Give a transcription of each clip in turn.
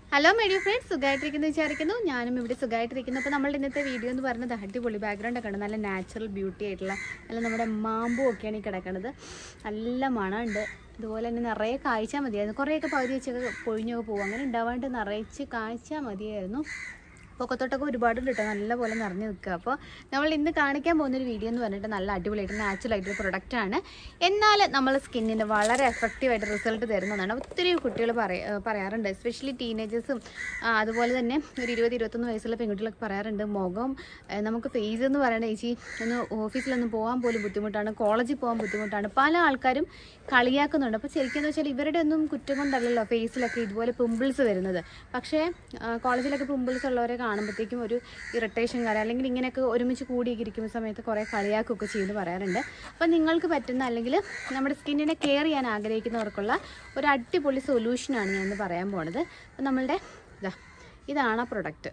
hello media friends സുഖമായിട്ടിരിക്കുന്നു വിചാരിക്കുന്നു ഞാനും ഇവിടെ സുഖമായിട്ടിരിക്കുന്നു അപ്പോൾ നമ്മളുടെ ഇന്നത്തെ വീഡിയോ എന്ന് പറയുന്നത് അടിപൊളി ബാക്ക്ഗ്രൗണ്ട് ഒക്കെ ഉണ്ട് നല്ല നാച്ചുറൽ ബ്യൂട്ടി ആയിട്ടുള്ള നല്ല നമ്മുടെ മാമ്പൂ ഒക്കെയാണ് ഈ കിടക്കുന്നത് നല്ല മണമുണ്ട് അതുപോലെ തന്നെ നിറയെ കായ്ച്ചാൽ മതിയായിരുന്നു കുറേയൊക്കെ പകുതി വെച്ചൊക്കെ പൊഴിഞ്ഞൊക്കെ പോകും അങ്ങനെ ഉണ്ടാവാണ്ട് നിറയിച്ച് കായ്ച്ചാൽ മതിയായിരുന്നു പൊക്കത്തോട്ടൊക്കെ ഒരുപാടുണ്ട് കേട്ടോ നല്ലപോലെ നിറഞ്ഞു നിൽക്കുക അപ്പോൾ നമ്മൾ ഇന്ന് കാണിക്കാൻ പോകുന്നൊരു വീഡിയോ എന്ന് പറഞ്ഞിട്ട് നല്ല അടിപൊളിയായിട്ട് നാച്ചുറൽ ആയിട്ടൊരു പ്രൊഡക്റ്റ് ആണ് എന്നാൽ നമ്മൾ സ്കിന്നിന് വളരെ എഫക്റ്റീവായിട്ട് റിസൾട്ട് തരുന്നതാണ് ഒത്തിരി കുട്ടികൾ പറയ പറയാറുണ്ട് എസ്പെഷ്യലി ടീനേജേഴ്സും അതുപോലെ തന്നെ ഒരു ഇരുപത് ഇരുപത്തൊന്ന് വയസ്സുള്ള പെൺകുട്ടികളൊക്കെ പറയാറുണ്ട് മുഖം ആ, നമുക്ക് ഫേസ് എന്ന് പറയുന്നത് ചേച്ചി ഒന്ന് ഓഫീസിലൊന്നും പോകാൻ പോലും ബുദ്ധിമുട്ടാണ് കോളേജിൽ പോകാൻ ബുദ്ധിമുട്ടാണ് പല ആൾക്കാരും കളിയാക്കുന്നുണ്ട് അപ്പോൾ ശരിക്കും എന്ന് വെച്ചാൽ ഇവരുടെ ഒന്നും കുറ്റം കൊണ്ടല്ലല്ലോ ഫേസിലൊക്കെ ഇതുപോലെ പിമ്പിൾസ് വരുന്നത് പക്ഷേ ആ, കോളേജിലൊക്കെ പിമ്പിൾസ് ഉള്ളവരെ കാണുമ്പോഴത്തേക്കും ഒരു ഇറിറ്റേഷൻ കാര്യം അല്ലെങ്കിൽ ഇങ്ങനെയൊക്കെ ഒരുമിച്ച് കൂടിയൊക്കെ ഇരിക്കുന്ന സമയത്ത് കുറേ കളിയാക്കുകയൊക്കെ ചെയ്യുമെന്ന് പറയാറുണ്ട് അപ്പോൾ നിങ്ങൾക്ക് പറ്റുന്ന അല്ലെങ്കിൽ നമ്മുടെ സ്കിന്നിനെ കെയർ ചെയ്യാൻ ആഗ്രഹിക്കുന്നവർക്കുള്ള ഒരു അടിപൊളി സൊല്യൂഷനാണ് ഞാൻ ഇന്ന് പറയാൻ പോണത് അപ്പോൾ നമ്മളുടെ ഇതാ ഇതാണ് ആ പ്രൊഡക്റ്റ്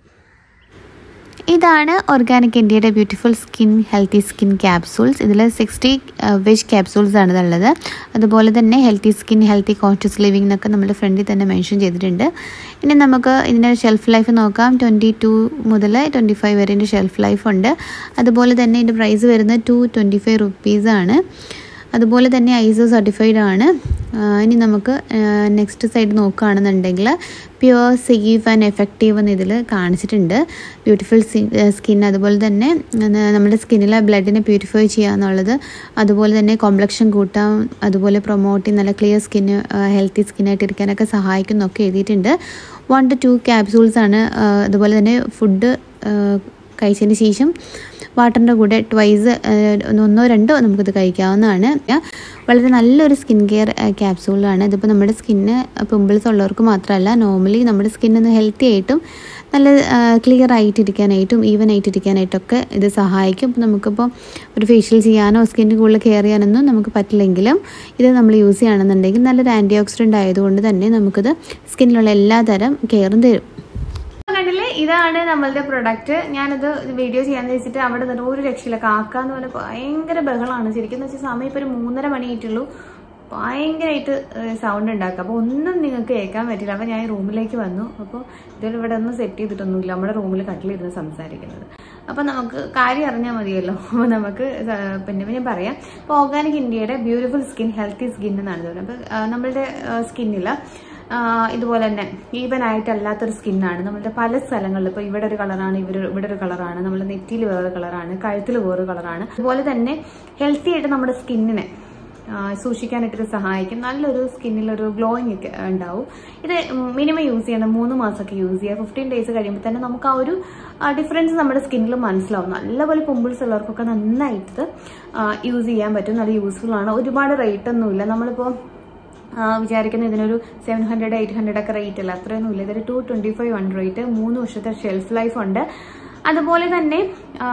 ഇതാണ് ഓർഗാനിക് ഇന്ത്യയുടെ beautiful skin healthy skin capsules ഇതിൽ സിക്സ്റ്റി വെജ് ക്യാപ്സൂൾസ് ആണ് ഇതുള്ളത് അതുപോലെ തന്നെ healthy skin healthy conscious living എന്നൊക്കെ നമ്മുടെ ഫ്രണ്ടിൽ തന്നെ മെൻഷൻ ചെയ്തിട്ടുണ്ട് ഇനി നമുക്ക് ഇതിൻ്റെ ഷെൽഫ് ലൈഫ് നോക്കാം ട്വൻറ്റി ടു മുതൽ ട്വൻറ്റി ഫൈവ് വരെ ഷെൽഫ് ലൈഫ് ഉണ്ട് അതുപോലെ തന്നെ ഇതിൻ്റെ പ്രൈസ് വരുന്നത് ടു ട്വൻറ്റി ഫൈവ് റുപ്പീസാണ് അതുപോലെ തന്നെ ഐസോ സർട്ടിഫൈഡ് ആണ് ആ, ഇനി നമുക്ക് നെക്സ്റ്റ് സൈഡ് നോക്കുകയാണെന്നുണ്ടെങ്കിൽ പ്യുവർ സേഫ് ആൻഡ് എഫക്റ്റീവ് എന്ന് ഇതിൽ കാണിച്ചിട്ടുണ്ട് ബ്യൂട്ടിഫുൾ സ്കിൻ അതുപോലെ തന്നെ ഉം, നമ്മുടെ സ്കിന്നിലെ ബ്ലഡിനെ പ്യൂരിഫൈ ചെയ്യുക എന്നുള്ളത് അതുപോലെ തന്നെ കോംപ്ലക്ഷൻ കൂട്ടാം അതുപോലെ പ്രൊമോട്ട് ചെയ്യും നല്ല ക്ലിയർ സ്കിന്ന് ഹെൽത്തി സ്കിന്നായിട്ട് ഇരിക്കാനൊക്കെ സഹായിക്കുന്നൊക്കെ എഴുതിയിട്ടുണ്ട് വൺ ടു ടു ക്യാപ്സൂൾസ് ആണ് ആ, അതുപോലെ തന്നെ ഫുഡ് കഴിച്ചതിന് ശേഷം വാട്ടറിൻ്റെ കൂടെ ട്വൈസ് ഒന്നോ രണ്ടോ നമുക്കിത് കഴിക്കാവുന്നതാണ് വളരെ നല്ലൊരു സ്കിൻ കെയർ ക്യാപ്സൂളാണ് ഇതിപ്പോൾ നമ്മുടെ സ്കിന്ന് പിമ്പിൾസ് ഉള്ളവർക്ക് മാത്രമല്ല നോർമലി നമ്മുടെ സ്കിന്നൊന്ന് ഹെൽത്തി ആയിട്ടും നല്ല ക്ലിയർ ആയിട്ടിരിക്കാനായിട്ടും ഈവൻ ആയിട്ടിരിക്കാനായിട്ടൊക്കെ ഇത് സഹായിക്കും ഇപ്പോൾ നമുക്കിപ്പോൾ ഒരു ഫേഷ്യൽ ചെയ്യാനോ സ്കിന്നിന് കൂടുതൽ കെയർ ചെയ്യാനൊന്നും നമുക്ക് പറ്റില്ലെങ്കിലും ഇത് നമ്മൾ യൂസ് ചെയ്യുകയാണെന്നുണ്ടെങ്കിൽ നല്ലൊരു ആൻറ്റി ഓക്സിഡൻ്റ് ആയതുകൊണ്ട് തന്നെ നമുക്കിത് സ്കിന്നിലുള്ള എല്ലാ തരം കെയറും തരും കണ്ടില്ലേ ഇതാണ് നമ്മളുടെ പ്രൊഡക്റ്റ് ഞാനത് വീഡിയോ ചെയ്യാന്ന് വെച്ചിട്ട് അവിടെ നിന്ന് ഒരു രക്ഷയില്ല കാക്കാന്ന് പറഞ്ഞാൽ ഭയങ്കര ബഹളമാണ് ശരിക്കും എന്ന് വെച്ചാൽ സമയം ഇപ്പോൾ ഒരു മൂന്നര മണിയായിട്ടുള്ളൂ ഭയങ്കരമായിട്ട് സൗണ്ട് ഉണ്ടാക്കുക അപ്പോൾ ഒന്നും നിങ്ങൾക്ക് കേൾക്കാൻ പറ്റില്ല അപ്പോൾ ഞാൻ റൂമിലേക്ക് വന്നു അപ്പോൾ ഇതിൽ ഇവിടെ ഒന്നും സെറ്റ് ചെയ്തിട്ടൊന്നുമില്ല നമ്മുടെ റൂമിൽ കട്ടിലിരുന്ന് സംസാരിക്കുന്നത് അപ്പോൾ നമുക്ക് കാര്യം അറിഞ്ഞാൽ മതിയല്ലോ അപ്പോൾ നമുക്ക് സ- പിന്നെ ഞാൻ പറയാം ഇപ്പോൾ ഓർഗാനിക് ഇന്ത്യയുടെ ബ്യൂട്ടിഫുൾ സ്കിൻ ഹെൽത്തി സ്കിൻ എന്നാണ് ഇത് പറയുന്നത് അപ്പോൾ നമ്മളുടെ സ്കിന്നിൽ ഇതുപോലെ തന്നെ ഈവൻ ആയിട്ടല്ലാത്തൊരു സ്കിന്നാണ് നമ്മളുടെ പല സ്ഥലങ്ങളിൽ ഇപ്പോൾ ഇവിടെ ഒരു കളറാണ് ഇവിടെ ഇവിടെ ഒരു കളറാണ് നമ്മുടെ നെറ്റിയിൽ വേറെ കളറാണ് കഴുത്തിൽ വേറെ കളറാണ് അതുപോലെ തന്നെ ഹെൽത്തി ആയിട്ട് നമ്മുടെ സ്കിന്നിനെ സൂക്ഷിക്കാനായിട്ട് ഇത് സഹായിക്കും നല്ലൊരു സ്കിന്നിലൊരു ഗ്ലോയിങ് ഒക്കെ ഉണ്ടാവും ഇത് മിനിമം യൂസ് ചെയ്യണം മൂന്ന് മാസമൊക്കെ യൂസ് ചെയ്യുക ഫിഫ്റ്റീൻ ഡേയ്സ് കഴിയുമ്പോൾ തന്നെ നമുക്ക് ആ ഒരു ഡിഫറൻസ് നമ്മുടെ സ്കിന്നിൽ മനസ്സിലാവും നല്ലപോലെ പിമ്പിൾസ് ഉള്ളവർക്കൊക്കെ നന്നായിട്ട് യൂസ് ചെയ്യാൻ പറ്റും നല്ല യൂസ്ഫുൾ ആണ് ഒരുപാട് റേറ്റ് ഒന്നുമില്ല നമ്മളിപ്പോൾ ആ, വിചാരിക്കുന്ന ഇതിനൊരു സെവൻ ഹൺഡ്രഡ് എയ്റ്റ് ഹൺഡ്രഡ് ഒക്കെ റേറ്റ് അല്ല അത്രയൊന്നും ഇല്ല ഇതൊരു ടു ട്വന്റി ഫൈവ് ഹൺഡ്രഡ് മൂന്ന് വർഷത്തെ ഷെൽഫ് ലൈഫ് ഉണ്ട് അതുപോലെ തന്നെ ആ,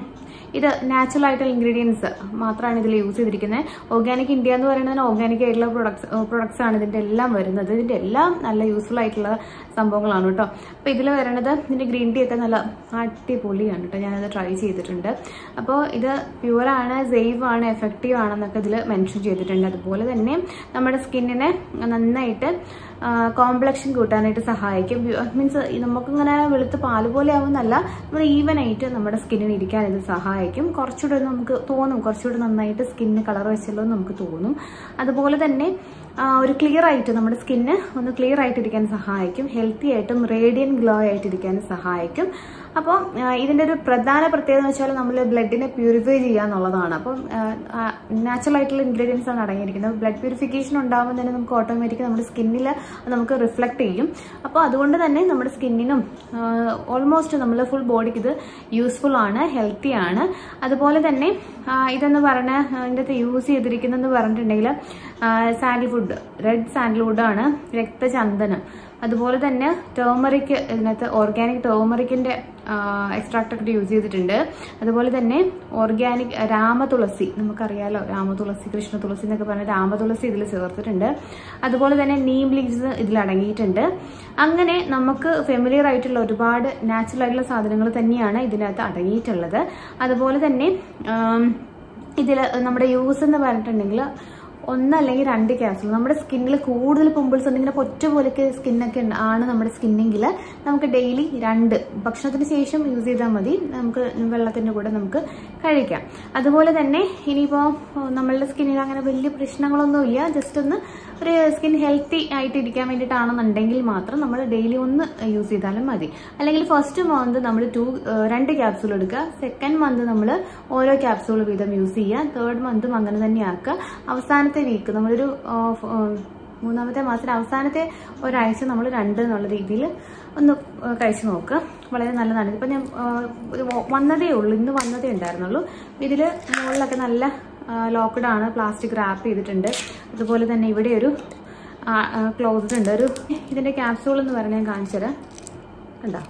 ഇത് നാച്ചുറൽ ആയിട്ടുള്ള ഇൻഗ്രീഡിയൻസ് മാത്രമാണ് ഇതിൽ യൂസ് ചെയ്തിരിക്കുന്നത് ഓർഗാനിക് ഇന്ത്യ എന്ന് പറയുന്നത് ഓർഗാനിക് ആയിട്ടുള്ള പ്രൊഡക്ട്സ് പ്രൊഡക്ട്സ് ആണ് ഇതിന്റെ എല്ലാം വരുന്നത് ഇതിന്റെ എല്ലാം നല്ല യൂസ്ഫുൾ ആയിട്ടുള്ള സംഭവങ്ങളാണ് കേട്ടോ അപ്പോൾ ഇതിൽ വരുന്നത് ഇതിന്റെ ഗ്രീൻ ടീ ഒക്കെ നല്ല അടിപൊളിയാണ് കേട്ടോ ഞാനത് ട്രൈ ചെയ്തിട്ടുണ്ട് അപ്പോൾ ഇത് പ്യുവറാണ് സേഫ് ആണ് എഫക്റ്റീവ് ആണെന്നൊക്കെ ഇതിൽ മെൻഷൻ ചെയ്തിട്ടുണ്ട് അതുപോലെ തന്നെ നമ്മുടെ സ്കിന്നിനെ നന്നായിട്ട് കോംപ്ലക്ഷൻ കൂട്ടാനായിട്ട് സഹായിക്കും മീൻസ് നമുക്കിങ്ങനെ വെളുത്ത് പാല് പോലെ ആവുന്നല്ല നമ്മൾ ഈവൻ ആയിട്ട് നമ്മുടെ സ്കിന്നിന് ഇരിക്കാൻ ഇത് സഹായിക്കും കുറച്ചുകൂടെ ഒന്ന് നമുക്ക് തോന്നും കുറച്ചുകൂടെ നന്നായിട്ട് സ്കിന്നിന് കളർ വെച്ചല്ലോ എന്ന് നമുക്ക് തോന്നും അതുപോലെ തന്നെ ആ, ഒരു ക്ലിയർ ആയിട്ട് നമ്മുടെ സ്കിന്ന് ഒന്ന് ക്ലിയർ ആയിട്ടിരിക്കാൻ സഹായിക്കും ഹെൽത്തി ആയിട്ടും റേഡിയൻ ഗ്ലോ ആയിട്ടിരിക്കാൻ സഹായിക്കും അപ്പോൾ ഇതിൻ്റെ ഒരു പ്രധാന പ്രത്യേകത എന്ന് വെച്ചാൽ നമ്മൾ ബ്ലഡിനെ പ്യൂരിഫൈ ചെയ്യുക എന്നുള്ളതാണ് അപ്പം നാച്ചുറൽ ആയിട്ടുള്ള ഇൻഗ്രീഡിയൻസ് ആണ് അടങ്ങിയിരിക്കുന്നത് ബ്ലഡ് പ്യൂരിഫിക്കേഷൻ ഉണ്ടാകുമ്പോൾ തന്നെ നമുക്ക് ഓട്ടോമാറ്റിക് നമ്മുടെ സ്കിന്നിൽ നമുക്ക് റിഫ്ലക്ട് ചെയ്യും അപ്പോൾ അതുകൊണ്ട് തന്നെ നമ്മുടെ സ്കിന്നിനും ഓൾമോസ്റ്റ് നമ്മൾ ഫുൾ ബോഡിക്ക് ഇത് യൂസ്ഫുൾ ആണ് ഹെൽത്തി ആണ് അതുപോലെ തന്നെ ആ, ഇതെന്ന് പറഞ്ഞ ഇതിൻ്റെ അകത്ത് യൂസ് ചെയ്തിരിക്കുന്നതെന്ന് പറഞ്ഞിട്ടുണ്ടെങ്കിൽ സാൻഡൽവുഡ് റെഡ് സാൻഡൽവുഡ് ആണ് രക്തചന്ദനം അതുപോലെ തന്നെ ടേമറിക് ഇതിനകത്ത് ഓർഗാനിക് ടേമറിക്കിന്റെ എക്സ്ട്രാക്ട് ഒക്കെ യൂസ് ചെയ്തിട്ടുണ്ട് അതുപോലെ തന്നെ ഓർഗാനിക് രാമതുളസി നമുക്കറിയാലോ രാമതുളസി കൃഷ്ണ തുളസി എന്നൊക്കെ പറഞ്ഞ രാമതുളസി ഇതിൽ ചേർത്തിട്ടുണ്ട് അതുപോലെ തന്നെ നീം ലീവ്സ് ഇതിൽ അടങ്ങിയിട്ടുണ്ട് അങ്ങനെ നമുക്ക് ഫെമിലിയർ ആയിട്ടുള്ള ഒരുപാട് നാച്ചുറൽ ആയിട്ടുള്ള സാധനങ്ങൾ തന്നെയാണ് ഇതിനകത്ത് അടങ്ങിയിട്ടുള്ളത് അതുപോലെ തന്നെ ഇതിൽ നമ്മുടെ യൂസ് എന്ന് പറഞ്ഞിട്ടുണ്ടെങ്കിൽ ഒന്ന് അല്ലെങ്കിൽ രണ്ട് ക്യാപ്സൂൾ നമ്മുടെ സ്കിന്നിൽ കൂടുതൽ പിമ്പിൾസ് ഉണ്ട് ഇങ്ങനെ പൊറ്റ പോലെയൊക്കെ സ്കിന്നൊക്കെ ആണ് നമ്മുടെ സ്കിന്നെങ്കിൽ നമുക്ക് ഡെയിലി രണ്ട് ഭക്ഷണത്തിന് ശേഷം യൂസ് ചെയ്താൽ മതി നമുക്ക് വെള്ളത്തിൻ്റെ കൂടെ നമുക്ക് കഴിക്കാം അതുപോലെ തന്നെ ഇനിയിപ്പോൾ നമ്മളുടെ സ്കിന്നിൽ അങ്ങനെ വലിയ പ്രശ്നങ്ങളൊന്നുമില്ല ജസ്റ്റ് ഒന്ന് ഒരു സ്കിൻ ഹെൽത്തി ആയിട്ട് ഇരിക്കാൻ വേണ്ടിയിട്ടാണെന്നുണ്ടെങ്കിൽ മാത്രം നമ്മൾ ഡെയിലി ഒന്ന് യൂസ് ചെയ്താലും മതി അല്ലെങ്കിൽ ഫസ്റ്റ് മന്ത് നമ്മൾ ടു രണ്ട് ക്യാപ്സൂൾ എടുക്കുക സെക്കൻഡ് മന്ത് നമ്മൾ ഓരോ ക്യാപ്സൂൾ വീതം യൂസ് ചെയ്യുക തേർഡ് മന്തും അങ്ങനെ തന്നെ ആക്കുക അവസാനത്തെ വീക്ക് നമ്മളൊരു ആ, ഫ്- ആ, മൂന്നാമത്തെ മാസത്തിലെ അവസാനത്തെ ഒരാഴ്ച നമ്മൾ രണ്ട് എന്നുള്ള രീതിയിൽ ഒന്ന് ആ, കഴിച്ചു നോക്കുക വളരെ നല്ലതാണ് ഇപ്പം ഞാൻ ആ, ഒരു വന്നതേ ഉള്ളൂ ഇന്ന് വന്നതേ ഉണ്ടായിരുന്നുള്ളൂ ഇതിൽ മുകളിലൊക്കെ നല്ല ലോക്ക്ഡ് ആണ് പ്ലാസ്റ്റിക് റാപ്പ് ചെയ്തിട്ടുണ്ട് അതുപോലെ തന്നെ ഇവിടെ ഒരു ക്ലോസ്ഡ് ഉണ്ട് ഒരു ഇതിൻ്റെ ക്യാപ്സൂൾ എന്ന് പറഞ്ഞാൽ ഞാൻ കാണിച്ചുതരാം കണ്ടോ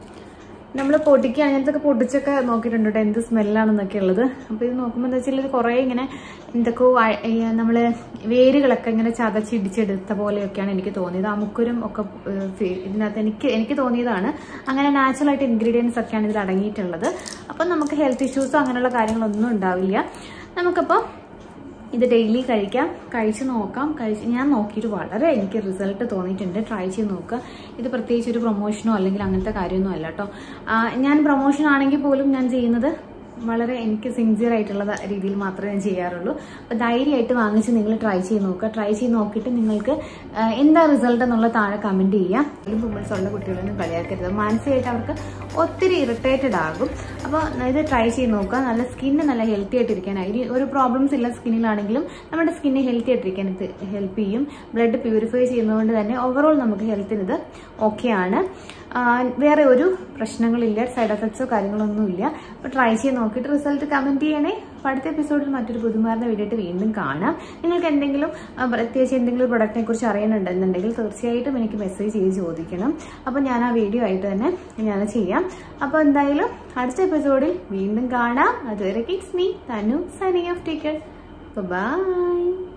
നമ്മൾ പൊടിക്കുക അങ്ങനത്തെ പൊടിച്ചൊക്കെ നോക്കിയിട്ടുണ്ട് കേട്ടോ എന്ത് സ്മെല്ലാണെന്നൊക്കെ ഉള്ളത് അപ്പോൾ ഇത് നോക്കുമ്പോൾ എന്താ വെച്ചാൽ ഇത് കുറേ ഇങ്ങനെ എന്തൊക്കെയോ നമ്മൾ വേരുകളൊക്കെ ഇങ്ങനെ ചതച്ചിടിച്ചെടുത്ത പോലെയൊക്കെയാണ് എനിക്ക് തോന്നിയത് അമുക്കുരും ഒക്കെ ഏഹ്, ഫീ- ഇതിനകത്ത് എനിക്ക് എനിക്ക് തോന്നിയതാണ് അങ്ങനെ നാച്ചുറൽ ആയിട്ട് ഇൻഗ്രീഡിയൻസ് ഒക്കെയാണ് ഇതിൽ അടങ്ങിയിട്ടുള്ളത് അപ്പം നമുക്ക് ഹെൽത്ത് ഇഷ്യൂസോ അങ്ങനെയുള്ള കാര്യങ്ങളൊന്നും ഉണ്ടാവില്ല നമുക്കപ്പോൾ ഇത് ഡെയിലി കഴിക്കാം കഴിച്ച് നോക്കാം കഴിച്ച് ഞാൻ നോക്കിയിട്ട് വളരെ എനിക്ക് റിസൾട്ട് തോന്നിയിട്ടുണ്ട് ട്രൈ ചെയ്ത് നോക്കുക ഇത് പ്രത്യേകിച്ച് ഒരു പ്രൊമോഷനോ അല്ലെങ്കിൽ അങ്ങനത്തെ കാര്യമൊന്നും അല്ല കേട്ടോ ആ, ഞാൻ പ്രൊമോഷൻ ആണെങ്കിൽ പോലും ഞാൻ ചെയ്യുന്നത് വളരെ എനിക്ക് സിൻസിയർ ആയിട്ടുള്ള രീതിയിൽ മാത്രമേ ഞാൻ ചെയ്യാറുള്ളൂ അപ്പോൾ ധൈര്യമായിട്ട് വാങ്ങിച്ച് നിങ്ങൾ ട്രൈ ചെയ്ത് നോക്കുക ട്രൈ ചെയ്ത് നോക്കിയിട്ട് നിങ്ങൾക്ക് ആ, എന്താ റിസൾട്ട് എന്നുള്ള താഴെ കമൻറ്റ് ചെയ്യാം പിമ്പിൾസ് ഉള്ള കുട്ടികളൊന്നും കളിയാക്കരുത് മാനസികമായിട്ട് അവർക്ക് ഒത്തിരി ഇറിറ്റേറ്റഡ് ആകും അപ്പോൾ ഇത് ട്രൈ ചെയ്ത് നോക്കുക നല്ല സ്കിന്ന് നല്ല ഹെൽത്തി ആയിട്ടിരിക്കാനായി ഇനി ഒരു പ്രോബ്ലംസ് ഇല്ല സ്കിന്നിലാണെങ്കിലും നമ്മുടെ സ്കിന്ന് ഹെൽത്തി ആയിട്ടിരിക്കാൻ ഇത് ഹെൽപ്പ് ചെയ്യും ബ്ലഡ് പ്യൂരിഫൈ ചെയ്യുന്നതുകൊണ്ട് തന്നെ ഓവറോൾ നമുക്ക് ഹെൽത്തിന് ഇത് ഓക്കെയാണ് വേറെ ഒരു പ്രശ്നങ്ങളില്ല സൈഡ് എഫക്ട്സോ കാര്യങ്ങളൊന്നും ഇല്ല അപ്പോൾ ട്രൈ ചെയ്ത് നോക്കിയിട്ട് റിസൾട്ട് കമൻറ്റ് ചെയ്യണേ അപ്പോൾ അടുത്ത എപ്പിസോഡിൽ മറ്റൊരു പുതുമാർന്ന വീഡിയോ ആയിട്ട് വീണ്ടും കാണാം നിങ്ങൾക്ക് എന്തെങ്കിലും ആ, പ്രത്യേകിച്ച് എന്തെങ്കിലും പ്രൊഡക്റ്റിനെ കുറിച്ച് അറിയാനുണ്ടെന്നുണ്ടെങ്കിൽ തീർച്ചയായിട്ടും എനിക്ക് മെസ്സേജ് ചെയ്ത് ചോദിക്കണം അപ്പോൾ ഞാൻ ആ വീഡിയോ ആയിട്ട് തന്നെ ഞാൻ ചെയ്യാം അപ്പോൾ എന്തായാലും അടുത്ത എപ്പിസോഡിൽ വീണ്ടും കാണാം അതുവരെ it's me Tanu signing off take care by